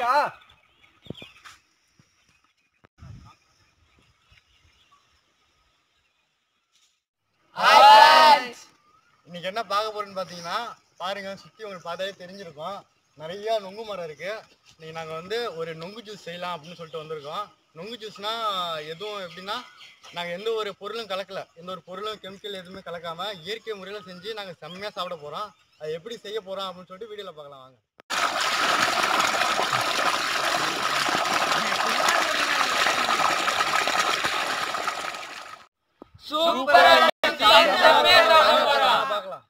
இருக்கா இன்னைக்கு என்ன பார்க்க போறோம்னு பார்த்தீங்கன்னா பாருங்க சுற்றி உங்களுக்கு பார்த்தாலே தெரிஞ்சிருக்கும் நிறைய நொங்கு மரம் இருக்கு இன்னைக்கு நாங்கள் வந்து ஒரு நொங்கு ஜூஸ் செய்யலாம் அப்படின்னு சொல்லிட்டு வந்திருக்கோம் நொங்கு ஜூஸ்னா எதுவும் எப்படின்னா நாங்கள் எந்த ஒரு பொருளும் கலக்கல எந்த ஒரு பொருளும் கெமிக்கல் எதுவுமே கலக்காம இயற்கை முறையில் செஞ்சு நாங்கள் செம்மையாக சாப்பிட போகிறோம் அது எப்படி செய்ய போகிறோம் அப்படின்னு சொல்லிட்டு வீடியோவில் பார்க்கலாம் வாங்க பார்க்கலாம்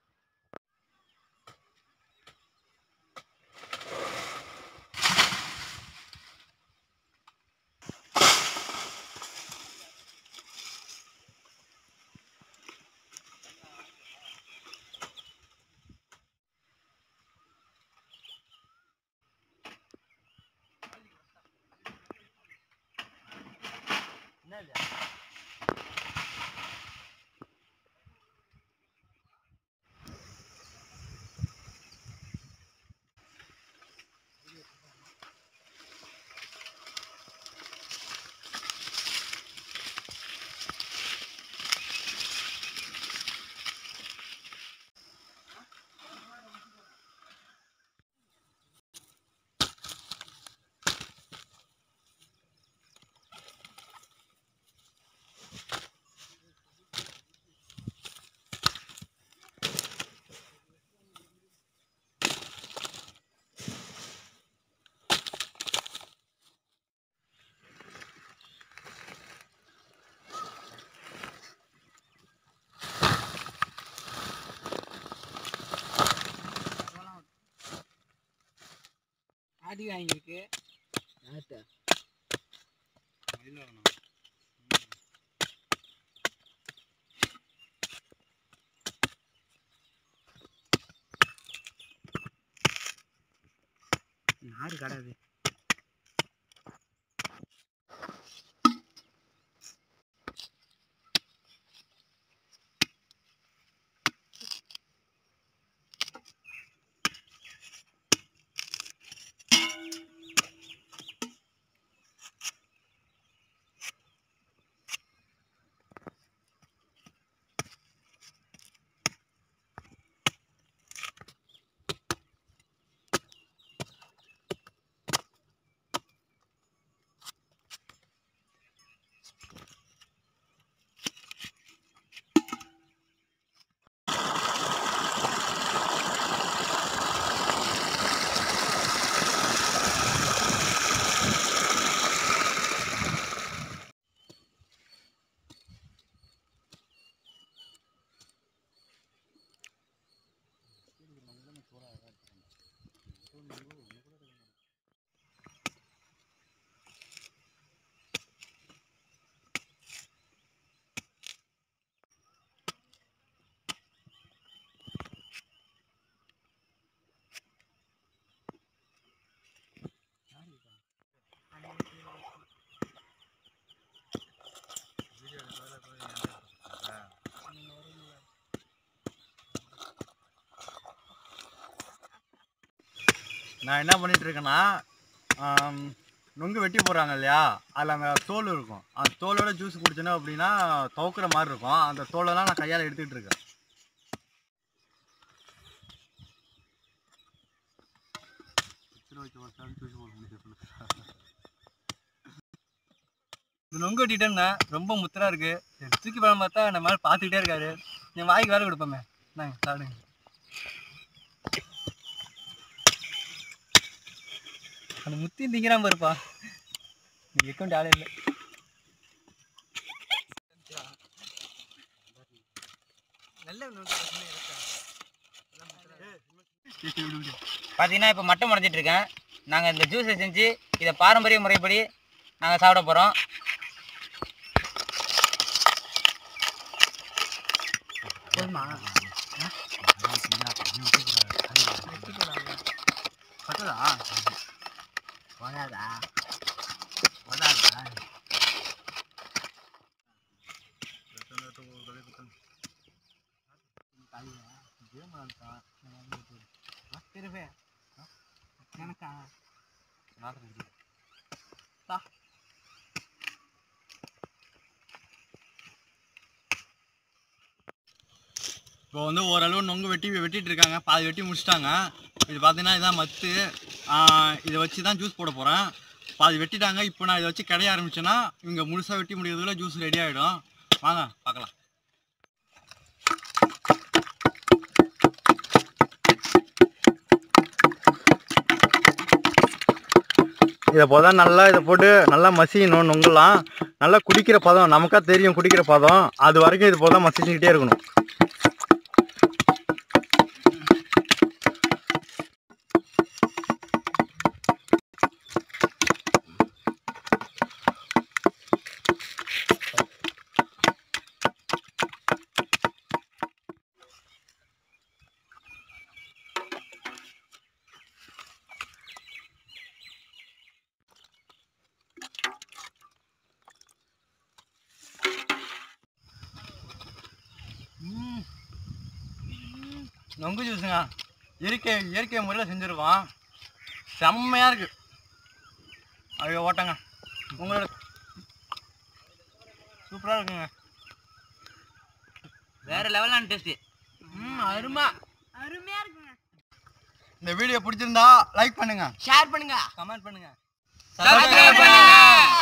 அடி வாங்கியிருக்கு நாடு கடாது நான் என்ன பண்ணிட்டு இருக்கேன்னா ஆம், நுங்கு வெட்டி போடுறாங்க இல்லையா அதில் அந்த தோல் இருக்கும் அந்த தோலோட ஜூஸ் குடிச்சோன்னா அப்படின்னா துவக்கிற மாதிரி இருக்கும் அந்த தோலெல்லாம் நான் கையால் எடுத்துக்கிட்டு இருக்கேன் இது நொங்கு வெட்டிட்டேன்னா ரொம்ப முத்தரா இருக்கு சரி, தூக்கி பழம் பார்த்தா நம்ம மேல பார்த்துக்கிட்டே இருக்காரு என் வாய்க்கு வேலை கொடுப்போமே நாங்க சாப்பிடுங்க அந்த முத்தி திங்கிறாம இருப்பா நீ அக்கௌண்ட் ஆளே இல்லை நல்ல பார்த்தீங்கன்னா இப்போ மட்டம் முடைஞ்சிட்டு இருக்கேன் நாங்கள் இந்த ஜூஸை செஞ்சு இதை பாரம்பரிய முறைப்படி நாங்கள் சாப்பிட போகிறோம் போதுமா பத்ததா போதாதா எனக்கா பாத்திரம் இப்போ வந்து ஓரளவு நொங்கு வெட்டி வெட்டிட்டு இருக்காங்க பாதி வெட்டி முடிச்சிட்டாங்க இது பார்த்தீங்கன்னா இதான் மத்து ஆஹ் இதை வச்சு தான் ஜூஸ் போட போகிறேன் பாதி வெட்டிட்டாங்க இப்போ நான் இதை வச்சு கடைய ஆரம்பிச்சேன்னா இவங்க முழுசாக வெட்டி முடிக்கிறதுக்குள்ள ஜூஸ் ரெடி ஆகிடும் வாங்க பார்க்கலாம் இதை போதான் நல்லா இதை போட்டு நல்லா மசியணும் நொங்கலாம் நல்லா குடிக்கிற பதம் நமக்கா தெரியும் குடிக்கிற பதம் அது வரைக்கும் இது போதான் மசிச்சுக்கிட்டே இருக்கணும் நொங்கு ஜூஸுங்க இயற்கை இயற்கை முறையில் செஞ்சுருக்கோம் செம்மையாக இருக்கு ஐயோ ஓட்டங்க உங்களோட சூப்பராக இருக்குங்க வேற லெவலான டேஸ்ட் ம் அருமை அருமையா இருக்குங்க இந்த வீடியோ பிடிச்சிருந்தா லைக் பண்ணுங்க ஷேர் பண்ணுங்க கமெண்ட் பண்ணுங்க சப்ஸ்கிரைப் பண்ணுங்க